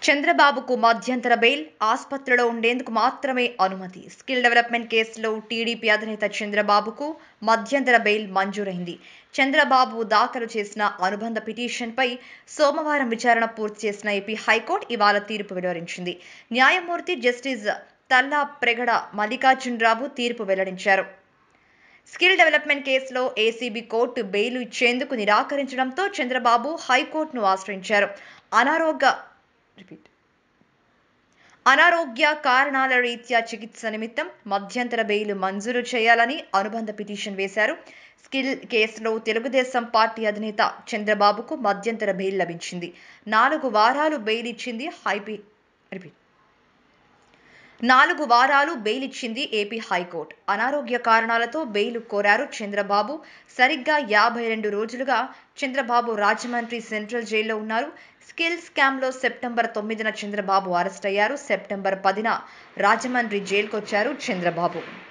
చంద్రబాబుకు మధ్యంతర బెయిల్ ఆసుపత్రిలో ఉండేందుకు మాత్రమే అనుమతి స్కిల్ డెవలప్మెంట్ కేసులో టీడీపీ అధినేత చంద్రబాబుకు మధ్యంతర బెయిల్ మంజూరైంది చంద్రబాబు దాఖలు చేసిన అనుబంధ పిటిషన్పై సోమవారం విచారణ పూర్తి చేసిన ఏపీ హైకోర్టు ఇవాళ తీర్పు వెలువరించింది న్యాయమూర్తి జస్టిస్ తల్లా ప్రెగడ మల్లికార్జునరావు తీర్పు వెల్లడించారు స్కిల్ డెవలప్మెంట్ కేసులో ఏసీబీ కోర్టు బెయిల్ ఇచ్చేందుకు నిరాకరించడంతో చంద్రబాబు హైకోర్టును ఆశ్రయించారు అనారోగ్య రిపీట్ అనారోగ్య కారణాల రీత్యా చికిత్స నిమిత్తం మధ్యంతర బెయిల్ మంజూరు చేయాలని అనుబంధ పిటిషన్ వేశారు స్కిల్ కేసులో తెలుగుదేశం పార్టీ అధినేత చంద్రబాబుకు మధ్యంతర బెయిల్ లభించింది నాలుగు వారాలు బెయిల్ ఇచ్చింది హైపీ రిపీట్ నాలుగు వారాలు బెయిల్ ఇచ్చింది ఏపీ హైకోర్టు అనారోగ్య కారణాలతో బెయిల్ కోరారు చంద్రబాబు సరిగ్గా యాభై రెండు రోజులుగా చంద్రబాబు రాజమండ్రి సెంట్రల్ జైల్లో ఉన్నారు స్కిల్ స్కామ్లో సెప్టెంబర్ తొమ్మిదిన చంద్రబాబు అరెస్ట్ అయ్యారు సెప్టెంబర్ పదిన రాజమండ్రి జైలుకొచ్చారు చంద్రబాబు